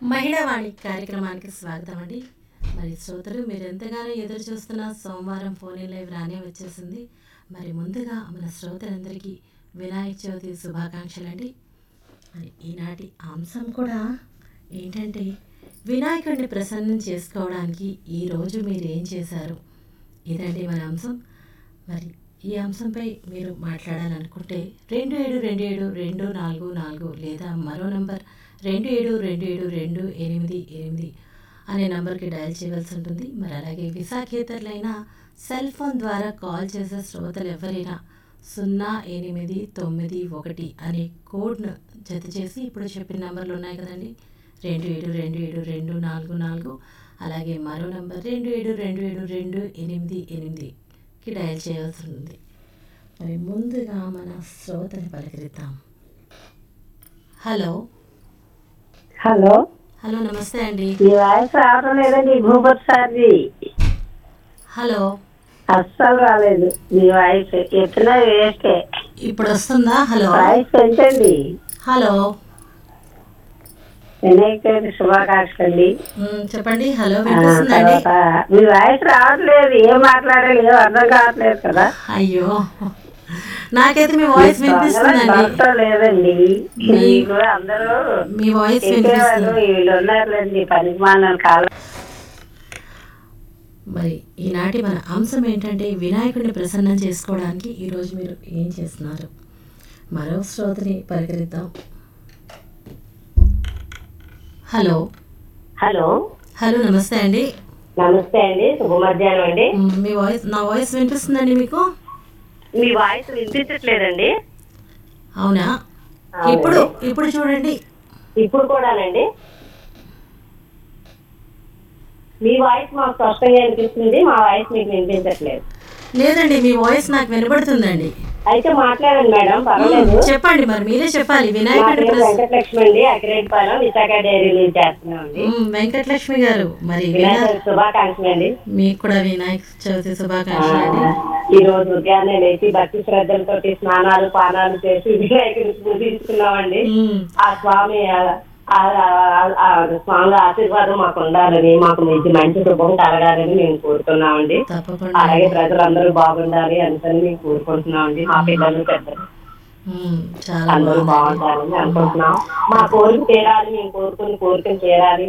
మహిళావాణి కార్యక్రమానికి స్వాగతం అండి మరి శ్రోతలు మీరు ఎంతగానో ఎదురు చూస్తున్న సోమవారం ఫోన్ ఇన్ లైవ్ రానే వచ్చేసింది మరి ముందుగా మన శ్రోతలందరికీ వినాయక చవితి శుభాకాంక్షలు అండి మరి ఈనాటి అంశం కూడా ఏంటంటే వినాయకుడిని ప్రసన్నం చేసుకోవడానికి ఈరోజు మీరు ఏం చేశారు ఇదండి మన అంశం మరి ఈ అంశంపై మీరు మాట్లాడాలనుకుంటే రెండు ఏడు రెండు ఏడు రెండు నాలుగు నాలుగు లేదా మరో నంబర్ రెండు ఏడు రెండు ఏడు రెండు ఎనిమిది ఎనిమిది అనే నంబర్కి డయల్ చేయవలసి ఉంటుంది మరి అలాగే విశాఖేతరులైన సెల్ ఫోన్ ద్వారా కాల్ చేసే శ్రోతలు ఎవరైనా సున్నా ఎనిమిది తొమ్మిది ఒకటి అనే కోడ్ను జత చేసి ఇప్పుడు చెప్పిన నంబర్లు ఉన్నాయి కదండి రెండు ఏడు రెండు ఏడు రెండు నాలుగు నాలుగు అలాగే మరో నంబర్ రెండు ఏడు రెండు ఏడు రెండు ఎనిమిది ఎనిమిదికి డయల్ చేయాల్సి ఉంటుంది మరి ముందుగా మన శ్రోతని పలకరిద్దాం హలో హలో హలో నమస్తే అండి మీ వాయిస్ రావడం లేదండి భూపతి సార్ది హలో అస్సలు రాలేదు మీ వాయిస్ ఎట్లా వేస్టే ఇప్పుడు వస్తుందా హలో వాయిస్ పెంచండి హలో వినాయక చవితి శుభాకాంక్షలు అండి మ్, చెప్పండి హలో ఆ, వినిపిస్తుందండి తర్వాత మీ వాయిస్ రావట్లేదు ఏం మాట్లాడాలి ఏం అర్థం కావట్లేదు కదా అయ్యో నాకైతే మీ వాయిస్ వినిపిస్తుందండి భర్త లేదండి మీకు అందరూ మీ వాయిస్ చెప్పేవాళ్ళు వినిపిస్తుంది వీళ్ళు ఉన్నారులేండి పనికి మాలిన కాలం మరి ఈనాటి మన అంశం ఏంటంటే వినాయకుడిని ప్రసన్నం చేసుకోవడానికి ఈరోజు మీరు ఏం చేస్తున్నారు మరో శ్రోతని పలకరిద్దాం హలో హలో హలో నమస్తే అండి నమస్తే అండి శుభ మధ్యాహ్నం అండి మ్, మీ వాయిస్ నా వాయిస్ వినిపిస్తుందండి మీకు మీ వాయిస్ వినిపించట్లేదండి అవునా అవునండి. ఇప్పుడు ఇప్పుడు చూడండి ఇప్పుడు కూడానండి మీ వాయిస్ మాకు స్పష్టంగా వినిపిస్తుంది మా వాయిస్ మీకు వినిపించట్లేదు లేదండి మీ వాయిస్ నాకు వినబడుతుందండి అయితే మాట్లాడండి మేడం పర్వాలేదు మ్, చెప్పండి మరి మీరే చెప్పాలి నా వినాయకుడిని పేరు ప్రస- వెంకటలక్ష్మి అండి అకిరేట్పాలెం విశాఖ డైరీ నుంచి చేస్తున్నామండి మ్, వెంకటలక్ష్మి గారు మరి వినాయక వినా- చవితి శుభాకాంక్షలు అండి మీకు కూడా వినాయక చవితి శుభాకాంక్షలు అండి ఈ రోజు ఉదయాన్నే లేచి భక్తి శ్రద్ధలతో స్నానాలు పానాలు చేసి వినాయకుడిని పూజించుకున్నామండి మ్, ఆ స్వామి ఆ- ఆ- ఆ- ఆ స్వామి ఆశీర్వాదం మాకు ఉండాలని మాకు మంచి మంచి శుభం కలగాలని మేము కోరుతున్నామండి తప్పకుండా అలాగే ప్రజలందరూ బాగుండాలి అందుకని మేము కోరుకుంటున్నామండి మా పిల్లలు పెద్దలు మ్, చాలా అందరూ బాగుంది బాగుండాలని అనుకుంటున్నాం మా కోరిక తీరాలి మేము కోరుకుని కోరికలు తీరాలి